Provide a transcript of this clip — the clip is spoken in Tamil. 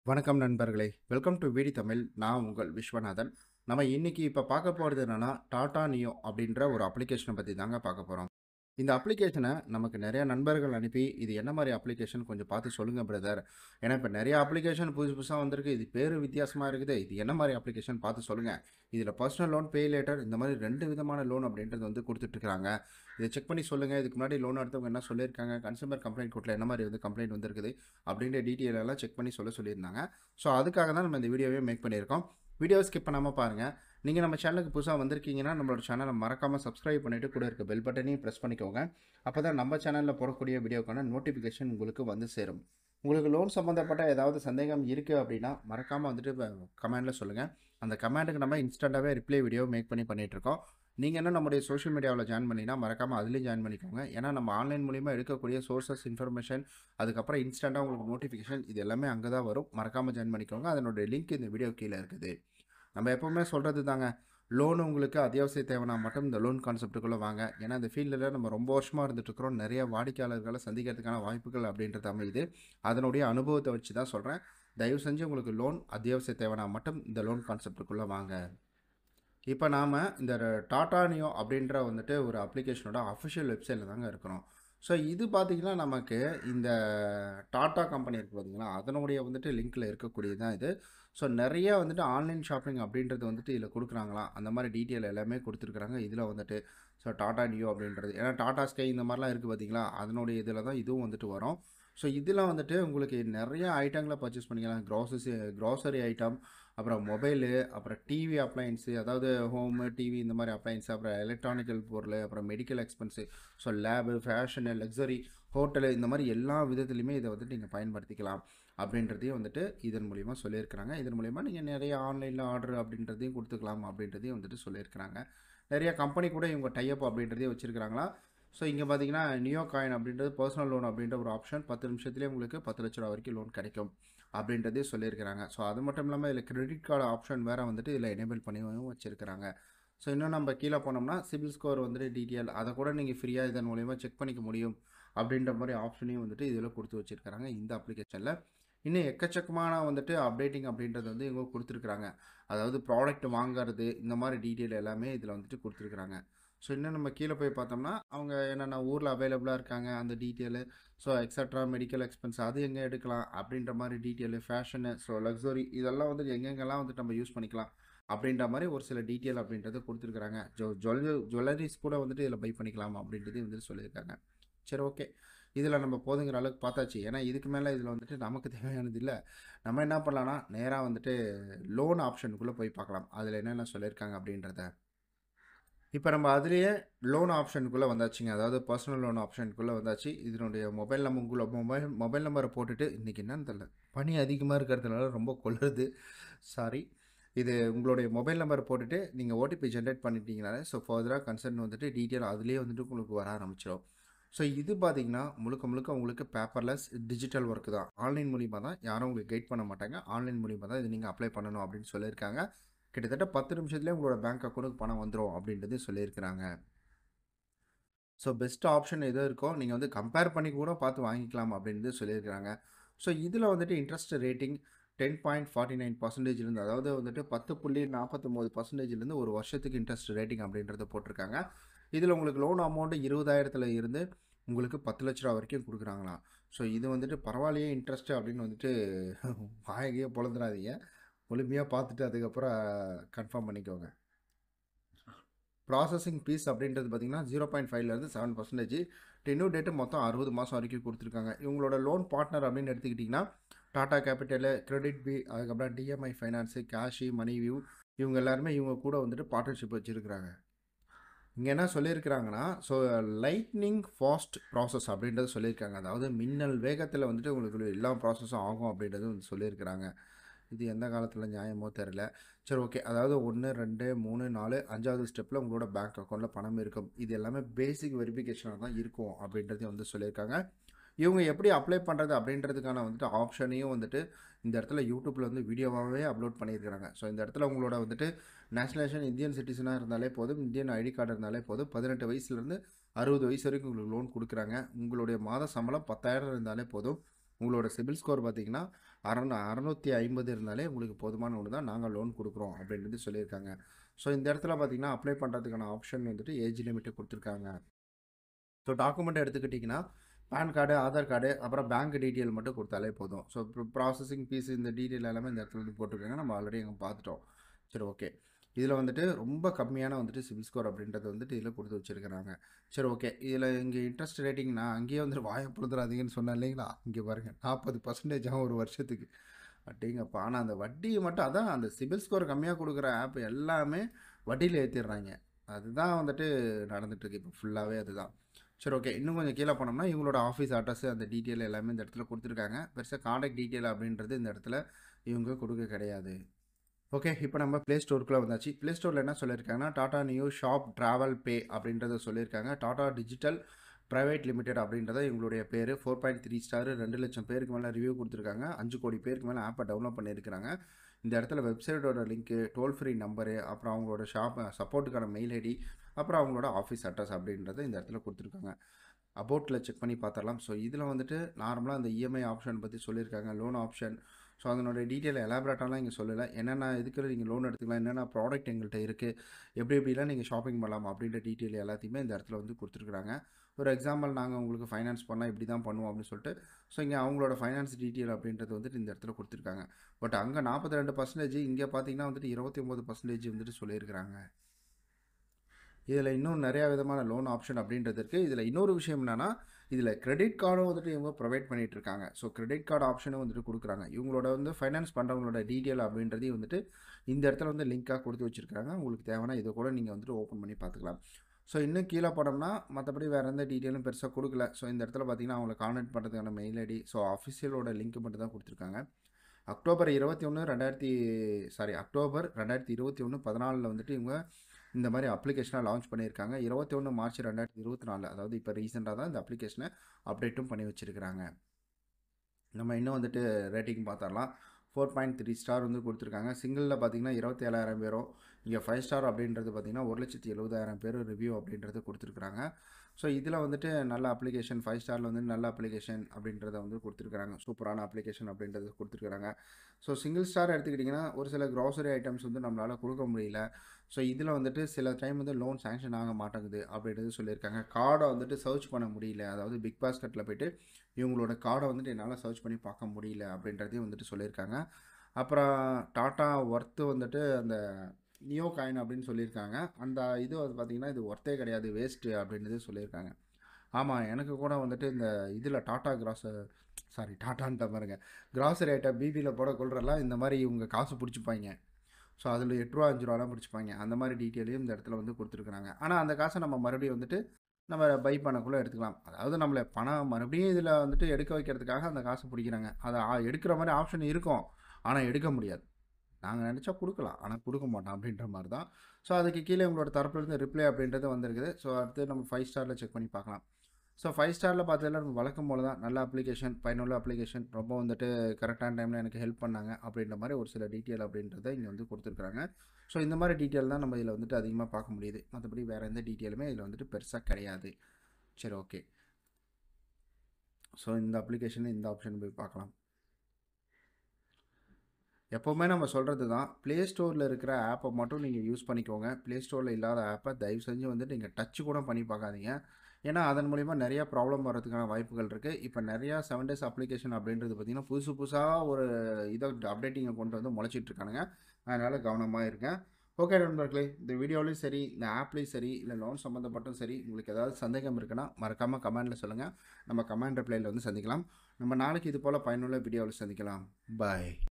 வணக்கம் நண்பர்களே வெல்கம் டு வீடி தமிழ் நான் உங்கள் விஸ்வநாதன் நம்ம இன்னைக்கு இப்போ பார்க்க போகிறது என்னன்னா டாடா நியோ அப்படின்ற ஒரு அப்ளிகேஷனை பற்றி தாங்க பார்க்க போகிறோம் இந்த அப்ளிகேஷனை நமக்கு நிறைய நண்பர்கள் அனுப்பி இது என்ன மாதிரி அப்ளிகேஷன் கொஞ்சம் பார்த்து சொல்லுங்கள் பிரதர் ஏன்னா இப்போ நிறைய அப்ளிகேஷன் புதுசு புதுசாக வந்திருக்கு இது பேர் வித்தியாசமாக இருக்குது இது என்ன மாதிரி அப்ளிகேஷன் பார்த்து சொல்லுங்கள் இதில் பர்சனல் லோன் பே லேட்டர் இந்த மாதிரி ரெண்டு விதமான லோன் அப்படின்றது வந்து கொடுத்துட்ருக்காங்க இதை செக் பண்ணி சொல்லுங்கள் இதுக்கு முன்னாடி லோன் எடுத்தவங்க என்ன சொல்லியிருக்காங்க கன்சூமர் கம்ப்ளைண்ட் கோர்ட்டில் என்ன மாதிரி வந்து கம்ப்ளைண்ட் வந்திருக்குது அப்படின்ற டீட்டெயில் எல்லாம் செக் பண்ணி சொல்ல சொல்லியிருந்தாங்க ஸோ அதுக்காக தான் நம்ம இந்த வீடியோவே மேக் பண்ணியிருக்கோம் வீடியோ ஸ்கிப் பண்ணாமல் பாருங்கள் நீங்கள் நம்ம சேனலுக்கு புதுசாக வந்திருக்கீங்கன்னா நம்மளோட சேனலை மறக்காமல் சப்ஸ்கிரைப் பண்ணிவிட்டு கூட இருக்க பெல் பட்டனையும் ப்ரெஸ் பண்ணிக்கோங்க அப்போ தான் நம்ம சேனலில் போடக்கூடிய வீடியோக்கான நோட்டிஃபிகேஷன் உங்களுக்கு வந்து சேரும் உங்களுக்கு லோன் சம்மந்தப்பட்ட ஏதாவது சந்தேகம் இருக்குது அப்படின்னா மறக்காமல் வந்துட்டு கமெண்டில் சொல்லுங்கள் அந்த கமெண்ட்டுக்கு நம்ம இன்ஸ்டண்ட்டாகவே ரிப்ளை வீடியோ மேக் பண்ணி பண்ணிகிட்ருக்கோம் நீங்கள் என்ன நம்முடைய சோஷியல் மீடியாவில் ஜாயின் பண்ணினா மறக்காமல் அதுலேயும் ஜாயின் பண்ணிக்கோங்க ஏன்னா நம்ம ஆன்லைன் மூலிமா எடுக்கக்கூடிய சோர்சஸ் இன்ஃபர்மேஷன் அதுக்கப்புறம் இன்ஸ்டண்ட்டாக உங்களுக்கு நோட்டிஃபிகேஷன் இது எல்லாமே அங்கே தான் வரும் மறக்காமல் ஜாயின் பண்ணிக்கோங்க அதனுடைய லிங்க் இந்த வீடியோ கீழே இருக்குது நம்ம எப்போவுமே சொல்கிறது தாங்க லோன் உங்களுக்கு அத்தியாவசிய தேவைனா மட்டும் இந்த லோன் கான்செப்ட்டுக்குள்ளே வாங்க ஏன்னா இந்த ஃபீல்டில் நம்ம ரொம்ப வருஷமாக இருந்துட்டுருக்கிறோம் நிறைய வாடிக்கையாளர்களை சந்திக்கிறதுக்கான வாய்ப்புகள் அப்படின்றது அமையுது அதனுடைய அனுபவத்தை வச்சு தான் சொல்கிறேன் தயவு செஞ்சு உங்களுக்கு லோன் அத்தியாவசிய தேவைனா மட்டும் இந்த லோன் கான்செப்ட்டுக்குள்ளே வாங்க இப்போ நாம் இந்த டாடா நியோ அப்படின்ற வந்துட்டு ஒரு அப்ளிகேஷனோட அஃபிஷியல் வெப்சைட்டில் தாங்க இருக்கிறோம் ஸோ இது பார்த்திங்கன்னா நமக்கு இந்த டாட்டா கம்பெனி இருக்குது பார்த்தீங்களா அதனுடைய வந்துட்டு லிங்க்கில் இருக்கக்கூடியது தான் இது ஸோ நிறைய வந்துட்டு ஆன்லைன் ஷாப்பிங் அப்படின்றது வந்துட்டு இதில் கொடுக்குறாங்களாம் அந்த மாதிரி டீட்டெயில் எல்லாமே கொடுத்துருக்குறாங்க இதில் வந்துட்டு ஸோ டாட்டா நியோ அப்படின்றது ஏன்னா டாடா ஸ்கை இந்த மாதிரிலாம் இருக்குது பார்த்தீங்களா அதனுடைய இதில் தான் இதுவும் வந்துட்டு வரும் ஸோ இதில் வந்துட்டு உங்களுக்கு நிறைய ஐட்டங்களை பர்ச்சேஸ் பண்ணிக்கலாம் க்ராசரி க்ராசரி ஐட்டம் அப்புறம் மொபைலு அப்புறம் டிவி அப்ளையன்ஸு அதாவது ஹோமு டிவி இந்த மாதிரி அப்ளையன்ஸு அப்புறம் எலக்ட்ரானிக்கல் பொருள் அப்புறம் medical expense so lab fashion luxury hotel இந்த மாதிரி எல்லா விதத்துலையுமே இதை வந்துட்டு நீங்கள் பயன்படுத்திக்கலாம் அப்படின்றதையும் வந்துட்டு இதன் மூலிமா சொல்லியிருக்கிறாங்க இதன் மூலிமா நீங்கள் நிறைய ஆன்லைனில் ஆர்டர் அப்படின்றதையும் கொடுத்துக்கலாம் அப்படின்றதையும் வந்துட்டு சொல்லியிருக்கிறாங்க நிறைய கம்பெனி கூட இவங்க டைப் அப்படின்றதையும் வச்சுருக்கிறாங்களா ஸோ இங்கே பார்த்தீங்கன்னா நியோ காயின் அப்படின்றது பர்சனல் லோன் அப்படின்ற ஒரு ஆப்ஷன் பத்து நிமிஷத்துலேயே உங்களுக்கு பத்து லட்ச ரூபா வரைக்கும் லோன் கிடைக்கும் அப்படின்றதே சொல்லியிருக்கிறாங்க ஸோ அது மட்டும் இல்லாமல் இதில் கிரெடிட் கார்டு ஆப்ஷன் வேறு வந்துட்டு இதில் எனேபிள் பண்ணியும் வச்சுருக்கிறாங்க ஸோ இன்னும் நம்ம கீழே போனோம்னா சிபில் ஸ்கோர் வந்துட்டு டீட்டெயில் அதை கூட நீங்கள் ஃப்ரீயாக இதன் மூலிமா செக் பண்ணிக்க முடியும் அப்படின்ற மாதிரி ஆப்ஷனையும் வந்துட்டு இதில் கொடுத்து வச்சுருக்காங்க இந்த அப்ளிகேஷனில் இன்னும் எக்கச்சக்கமான வந்துட்டு அப்டேட்டிங் அப்படின்றது வந்து இவங்க கொடுத்துருக்குறாங்க அதாவது ப்ராடக்ட் வாங்குறது இந்த மாதிரி டீட்டெயில் எல்லாமே இதில் வந்துட்டு கொடுத்துருக்குறாங்க ஸோ இன்னும் நம்ம கீழே போய் பார்த்தோம்னா அவங்க என்னென்ன ஊரில் அவைலபிளாக இருக்காங்க அந்த detail so extra medical expense அது எங்கே எடுக்கலாம் அப்படின்ற மாதிரி டீட்டெயிலு ஃபேஷனு ஸோ லக்ஸரி இதெல்லாம் வந்து எங்கெங்கெல்லாம் வந்துட்டு நம்ம யூஸ் பண்ணிக்கலாம் அப்படின்ற மாதிரி ஒரு சில டீட்டெயில் அப்படின்றத கொடுத்துருக்குறாங்க ஜோ ஜுவல் ஜுவல்லரிஸ் கூட வந்துட்டு இதில் பை பண்ணிக்கலாம் அப்படின்றது வந்துட்டு சொல்லியிருக்காங்க சரி ஓகே இதில் நம்ம போதுங்கிற அளவுக்கு பார்த்தாச்சு ஏன்னா இதுக்கு மேலே இதில் வந்துட்டு நமக்கு தேவையானது இல்லை நம்ம என்ன பண்ணலான்னா நேராக வந்துட்டு லோன் ஆப்ஷனுக்குள்ளே போய் பார்க்கலாம் அதில் என்னென்ன சொல்லியிருக்காங்க அப்படின்றத இப்போ நம்ம அதுலேயே லோன் ஆப்ஷனுக்குள்ளே வந்தாச்சுங்க அதாவது பர்சனல் லோன் ஆப்ஷனுக்குள்ளே வந்தாச்சு இதனுடைய மொபைல் நம்பருக்குள்ளே மொபைல் மொபைல் நம்பரை போட்டுட்டு இன்றைக்கி என்னன்னு தெரில பனி அதிகமாக இருக்கிறதுனால ரொம்ப கொள்ளுது சாரி இது உங்களுடைய மொபைல் நம்பர் போட்டுட்டு நீங்கள் ஓடிபி ஜென்ரேட் பண்ணிட்டீங்கனாலே ஸோ ஃபர்தராக கன்சர்ன் வந்துட்டு டீட்டெயில் அதுலேயே வந்துட்டு உங்களுக்கு வர ஆரம்பிச்சிடும் ஸோ இது பார்த்திங்கன்னா முழுக்க முழுக்க உங்களுக்கு பேப்பர்லெஸ் டிஜிட்டல் ஒர்க்கு தான் ஆன்லைன் மூலிமா தான் யாரும் உங்களுக்கு கைட் பண்ண மாட்டாங்க ஆன்லைன் மூலிமா தான் இது நீங்கள் அப்ளை பண்ணணும் அப்படின்னு சொல்லியிருக்காங்க கிட்டத்தட்ட பத்து நிமிஷத்துலேயே உங்களோட பேங்க் அக்கௌண்ட்டுக்கு பணம் வந்துடும் அப்படின்றது சொல்லியிருக்கிறாங்க ஸோ பெஸ்ட் ஆப்ஷன் எதோ இருக்கோ நீங்கள் வந்து கம்பேர் பண்ணி கூட பார்த்து வாங்கிக்கலாம் அப்படின்றது சொல்லியிருக்கிறாங்க ஸோ இதில் வந்துட்டு interest rating ten point forty nine பர்சன்டேஜ்லேருந்து அதாவது வந்துட்டு பத்து புள்ளி நாற்பத்தொம்போது பர்சன்டேஜ்லேருந்து ஒரு வருஷத்துக்கு இன்ட்ரெஸ்ட் ரேட்டிங் அப்படின்றத போட்டிருக்காங்க இதில் உங்களுக்கு லோன் அமௌண்ட்டு இருபதாயிரத்தில் இருந்து உங்களுக்கு பத்து லட்ச ரூபா வரைக்கும் கொடுக்குறாங்களாம் ஸோ இது வந்துட்டு பரவாயில்லையே இன்ட்ரெஸ்ட்டு அப்படின்னு வந்துட்டு வாயகையே பொழந்துடாதீங்க முழுமையாக பார்த்துட்டு அதுக்கப்புறம் கன்ஃபார்ம் பண்ணிக்கோங்க ப்ராசஸிங் ஃபீஸ் அப்படின்றது பார்த்திங்கன்னா ஜீரோ பாயிண்ட் ஃபைவ்லேருந்து செவன் பர்சன்டேஜ் டென்யூ டேட்டு மொத்தம் அறுபது மாதம் வரைக்கும் கொடுத்துருக்காங்க இவங்களோட லோன் பார்ட்னர் அப்படின்னு எடுத்துக்கிட்டிங்கன்னா டாடா கேபிட்டலு கிரெடிட் பி அதுக்கப்புறம் DMI finance CASHe money view இவங்க எல்லாருமே இவங்க கூட வந்துட்டு பார்ட்னர்ஷிப் வச்சுருக்கிறாங்க இங்கே என்ன சொல்லியிருக்கிறாங்கன்னா ஸோ லைட்னிங் ஃபாஸ்ட் ப்ராசஸ் அப்படின்றது சொல்லியிருக்காங்க அதாவது மின்னல் வேகத்தில் வந்துட்டு உங்களுக்கு எல்லா ப்ராசஸும் ஆகும் அப்படின்றது வந்து சொல்லியிருக்கிறாங்க இது எந்த காலத்தில் நியாயமோ தெரில சரி ஓகே அதாவது ஒன்று ரெண்டு மூணு நாலு அஞ்சாவது ஸ்டெப்பில் உங்களோட பேங்க் அக்கௌண்ட்டில் பணம் இருக்கும் இது எல்லாமே பேசிக் வெரிஃபிகேஷனாக தான் இருக்கும் அப்படின்றதையும் வந்து சொல்லியிருக்காங்க இவங்க எப்படி அப்ளை பண்ணுறது அப்படின்றதுக்கான வந்துட்டு ஆப்ஷனையும் வந்துட்டு இந்த இடத்துல யூடியூப்பில் வந்து வீடியோவாகவே அப்லோட் பண்ணியிருக்கிறாங்க ஸோ இந்த இடத்துல உங்களோட வந்துட்டு நேஷனலைசேஷன் இந்தியன் சிட்டிசனாக இருந்தாலே போதும் இந்தியன் ஐடி கார்டு இருந்தாலே போதும் பதினெட்டு வயசுலேருந்து அறுபது வயசு வரைக்கும் உங்களுக்கு லோன் கொடுக்குறாங்க உங்களுடைய மாத சம்பளம் பத்தாயிரம் இருந்தாலே போதும் உங்களோட சிபில் ஸ்கோர் பார்த்தீங்கன்னா அறநூ அறநூற்றி ஐம்பது இருந்தாலே உங்களுக்கு போதுமான ஒன்று தான் நாங்கள் லோன் கொடுக்குறோம் அப்படின்றது சொல்லியிருக்காங்க ஸோ இந்த இடத்துல பார்த்தீங்கன்னா அப்ளை பண்ணுறதுக்கான ஆப்ஷன் வந்துட்டு ஏஜ் லிமிட்டு கொடுத்துருக்காங்க ஸோ டாக்குமெண்ட் எடுத்துக்கிட்டிங்கன்னா பேன் கார்டு ஆதார் கார்டு அப்புறம் பேங்க் டீட்டெயில் மட்டும் கொடுத்தாலே போதும் ஸோ ப்ராசஸிங் ஃபீஸ் இந்த டீட்டெயில் எல்லாமே இந்த இடத்துல வந்து போட்டிருக்காங்க நம்ம ஆல்ரெடி அங்கே பார்த்துட்டோம் சரி ஓகே இதில் வந்துட்டு ரொம்ப கம்மியான வந்துட்டு சிபில் ஸ்கோர் அப்படின்றது வந்துட்டு இதில் கொடுத்து வச்சுருக்கிறாங்க சரி ஓகே இதில் இங்கே இன்ட்ரெஸ்ட் ரேட்டிங்னா அங்கேயே வந்துட்டு வாயை பொழுதுறாதீங்கன்னு சொன்னேன் இல்லைங்களா இங்கே பாருங்கள் நாற்பது பர்சன்டேஜ் ஆகும் ஒரு வருஷத்துக்கு அப்படிங்கப்பா ஆனால் அந்த வட்டியை மட்டும் அதான் அந்த சிபில் ஸ்கோர் கம்மியாக கொடுக்குற ஆப் எல்லாமே வட்டியில் ஏற்றிடுறாங்க அதுதான் வந்துட்டு நடந்துகிட்ருக்கு இப்போ ஃபுல்லாகவே அதுதான் சரி ஓகே இன்னும் கொஞ்சம் கீழே போனோம்னா இவங்களோட ஆஃபீஸ் அட்ரஸ் அந்த டீட்டெயில் எல்லாமே இந்த இடத்துல கொடுத்துருக்காங்க பெருசாக காண்டாக்ட் டீட்டெயில் அப்படின்றது இந்த இடத்துல இவங்க கொடுக்க கிடையாது ஓகே இப்போ நம்ம ப்ளே ஸ்டோருக்குள்ளே வந்தாச்சு ப்ளே ஸ்டோரில் என்ன சொல்லியிருக்காங்கன்னா Tata Neu shop travel pay அப்படின்றத சொல்லியிருக்காங்க டாடா டிஜிட்டல் ப்ரைவேட் லிமிடெட் அப்படின்றத இவங்களுடைய பேர் ஃபோர் பாயிண்ட் த்ரீ ஸ்டார் ரெண்டு லட்சம் பேருக்கு மேலே ரிவ்யூ கொடுத்துருக்காங்க அஞ்சு கோடி பேருக்கு மேலே ஆப்பை டவுன்லோட் பண்ணியிருக்கிறாங்க இந்த இடத்துல வெப்சைட்டோட லிங்க்கு டோல் ஃப்ரீ நம்பரு அப்புறம் அவங்களோட ஷாப் சப்போர்ட்டுக்கான மெயில் ஐடி அப்புறம் அவங்களோட ஆஃபீஸ் அட்ரஸ் அப்படின்றத இந்த இடத்துல கொடுத்துருக்காங்க அபவுட்டில் செக் பண்ணி பார்த்துடலாம் ஸோ இதில் வந்துட்டு நார்மலாக அந்த இஎம்ஐ ஆப்ஷன் பற்றி சொல்லியிருக்காங்க லோன் ஆப்ஷன் ஸோ அதனோட டீட்டெயில் எலாபரேட்டாலாம் இங்கே சொல்லலை என்னென்ன இதுக்கு நீங்கள் லோன் எடுத்துக்கலாம் என்னென்ன ப்ராடக்ட் எங்கள்கிட்ட இருக்குது எப்படி எப்படிலாம் நீங்கள் ஷாப்பிங் பண்ணலாம் அப்படின்ற டீட்டெயில் எல்லாத்தையுமே இந்த இடத்துல வந்து கொடுத்துருக்குறாங்க ஒரு எக்ஸாம்பிள் நாங்கள் உங்களுக்கு ஃபைனான்ஸ் பண்ணால் இப்படி தான் பண்ணுவோம் அப்படின்னு சொல்லிட்டு ஸோ இங்கே அவங்களோட ஃபைனான்ஸ் டீட்டெயில் அப்படின்றது வந்துட்டு இந்த இடத்துல கொடுத்துருக்காங்க பட் அங்கே நாற்பத்தி ரெண்டு பர்சன்டேஜ் இங்கே பார்த்தீங்கன்னா வந்துட்டு இருபத்தி ஒம்பது பர்சன்டேஜ் வந்துட்டு சொல்லியிருக்கிறாங்க இதில் இன்னும் நிறையா விதமான லோன் ஆப்ஷன் அப்படின்றது இருக்குது இதில் இன்னொரு விஷயம் என்னென்னா இதில் கிரெடிட் கார்டும் வந்துட்டு இவங்க ப்ரொவைட் பண்ணிகிட்டு இருக்காங்க ஸோ கிரெடிட் கார்டு ஆப்ஷனும் வந்துட்டு கொடுக்குறாங்க இவங்களோட வந்து ஃபைனான்ஸ் பண்ணுறவங்களோட டீட்டெயில் அப்படின்றதையும் வந்துட்டு இந்த இடத்துல வந்து லிங்காக கொடுத்து வச்சுருக்காங்க உங்களுக்கு தேவைன்னா இதை கூட நீங்கள் வந்துட்டு ஓப்பன் பண்ணி பார்த்துக்கலாம் ஸோ இன்னும் கீழே போனோம்னா மற்றபடி வேறு எந்த டீட்டெயிலும் பெருசாக கொடுக்கல ஸோ இந்த இடத்துல பார்த்தீங்கன்னா அவங்களை கான்டாக்ட் பண்ணுறதுக்கான மெயில் ஐடி ஸோ அஃபிஷியலோட லிங்க் மட்டும் தான் கொடுத்துருக்காங்க அக்டோபர் இருபத்தி ஒன்று ரெண்டாயிரத்தி சாரி அக்டோபர் ரெண்டாயிரத்தி இருபத்தி ஒன்று பதினாலில் வந்துட்டு இவங்க இந்த மாதிரி அப்ளிகேஷனாக லான்ச் பண்ணியிருக்காங்க இருபத்தி ஒன்று மார்ச் ரெண்டாயிரத்தி இருபத்தி நாலு அதாவது இப்போ ரீசெண்டாக தான் இந்த அப்ளிகேஷனை அப்டேட்டும் பண்ணி வச்சுருக்கிறாங்க நம்ம இன்னும் வந்துட்டு ரேட்டிங் பார்த்துடலாம் ஃபோர் பாயிண்ட் த்ரீ ஸ்டார் வந்து கொடுத்துருக்காங்க சிங்கிளில் பார்த்தீங்கன்னா இருபத்தி ஏழாயிரம் பேரும் இங்கே ஃபைவ் ஸ்டார் அப்படின்றது பார்த்தீங்கன்னா ஒரு லட்சத்தி எழுபதாயிரம் பேர் ரிவ்யூ அப்படின்றது கொடுத்துருக்குறாங்க ஸோ இதில் வந்துட்டு நல்ல அப்ளிகேஷன் ஃபைவ் ஸ்டாரில் வந்து நல்ல அப்ளிகேஷன் அப்படின்றத வந்து கொடுத்துருக்குறாங்க சூப்பரான அப்ளிகேஷன் அப்படின்றது கொடுத்துருக்குறாங்க ஸோ சிங்கிள் ஸ்டார் எடுத்துக்கிட்டிங்கன்னா ஒரு சில க்ராசரி ஐட்டம்ஸ் வந்து நம்மளால் கொடுக்க முடியல ஸோ இதில் வந்துட்டு சில டைம் வந்து லோன் சேங்ஷன் ஆக மாட்டேங்குது அப்படின்றது சொல்லியிருக்காங்க கார்டை வந்துட்டு சர்ச் பண்ண முடியல அதாவது பிக் பாஸ்கெட்டில் போய்ட்டு இவங்களோட கார்டை வந்துட்டு என்னால் சர்ச் பண்ணி பார்க்க முடியல அப்படின்றதையும் வந்துட்டு சொல்லியிருக்காங்க அப்புறம் டாட்டா ஒர்த்து வந்துட்டு அந்த நியோ காயின் அப்படின்னு சொல்லியிருக்காங்க அந்த இது வந்து பார்த்திங்கன்னா இது ஒர்த்தே கிடையாது வேஸ்ட்டு அப்படின்றது சொல்லியிருக்காங்க ஆமாம் எனக்கு கூட வந்துட்டு இந்த இதில் டாட்டா கிராஸ் சாரி டாட்டான்ட்ட பாருங்க கிராசரி ஐட்டம் பிபியில் போட கொள்றலாம் இந்த மாதிரி இவங்க காசு பிடிச்சிப்பாங்க ஸோ அதில் எட்டு ரூபா அஞ்சு ரூபாலாம் பிடிச்சிப்பாங்க அந்த மாதிரி டீட்டெயிலையும் இந்த இடத்துல வந்து கொடுத்துருக்குறாங்க ஆனால் அந்த காசை நம்ம மறுபடியும் வந்துட்டு நம்ம பை பண்ணக்குள்ளே எடுத்துக்கலாம் அதாவது நம்மளை பணம் மறுபடியும் இதில் வந்துட்டு எடுக்க வைக்கிறதுக்காக அந்த காசை பிடிக்கிறாங்க அதை எடுக்கிற மாதிரி ஆப்ஷன் இருக்கும் ஆனால் எடுக்க முடியாது நாங்கள் நினச்சா கொடுக்கலாம் ஆனால் கொடுக்க மாட்டோம் அப்படின்ற மாதிரி தான் ஸோ அதுக்கு கீழே உங்களோட தரப்புலேருந்து ரிப்ளை அப்படின்றது வந்திருக்குது ஸோ அடுத்து நம்ம ஃபைவ் ஸ்டாரில் செக் பண்ணி பார்க்கலாம் ஸோ ஃபைவ் ஸ்டாரில் பார்த்ததில் நம்ம வழக்கம் போல தான் நல்ல அப்ளிகேஷன் பயனுள்ள அப்ளிகேஷன் ரொம்ப வந்துட்டு கரெக்டான டைமில் எனக்கு ஹெல்ப் பண்ணாங்க அப்படின்ற மாதிரி ஒரு சில டீட்டெயில் அப்படின்றத இங்கே வந்து கொடுத்துருக்குறாங்க ஸோ இந்த மாதிரி டீட்டெயில் தான் நம்ம இதில் வந்துட்டு அதிகமாக பார்க்க முடியுது மற்றபடி வேறு எந்த டீட்டெயிலுமே இதில் வந்துட்டு பெருசாக கிடையாது சரி ஓகே ஸோ இந்த அப்ளிகேஷன் இந்த ஆப்ஷன் போய் பார்க்கலாம் எப்போவுமே நம்ம சொல்கிறது தான் ப்ளே ஸ்டோரில் இருக்கிற ஆப்பை மட்டும் நீங்கள் யூஸ் பண்ணிக்கோங்க ப்ளே ஸ்டோரில் இல்லாத ஆப்பை தயவு செஞ்சு வந்துட்டு நீங்கள் டச்சு கூட பண்ணி பார்க்காதீங்க ஏன்னா அதன் மூலிமா நிறையா ப்ராப்ளம் வரதுக்கான வாய்ப்புகள் இருக்குது இப்போ நிறையா செவன் டேஸ் அப்ளிகேஷன் அப்படின்றது பார்த்திங்கன்னா புதுசு புதுசாக ஒரு இதை அப்டேட்டிங்கை கொண்டு வந்து முளைச்சிட்டு இருக்கானுங்க அதனால் கவனமாக இருக்கேன் ஓகே நண்பர்களே இந்த வீடியோலையும் சரி இந்த ஆப்லேயும் சரி இல்லை லோன் சம்மந்தப்பட்டும் சரி உங்களுக்கு ஏதாவது சந்தேகம் இருக்குன்னா மறக்காமல் கமெண்டில் சொல்லுங்கள் நம்ம கமெண்ட் ரிப்ளைல வந்து சந்திக்கலாம் நம்ம நாளைக்கு இது போல் பயனுள்ள வீடியோவில் சந்திக்கலாம் பாய்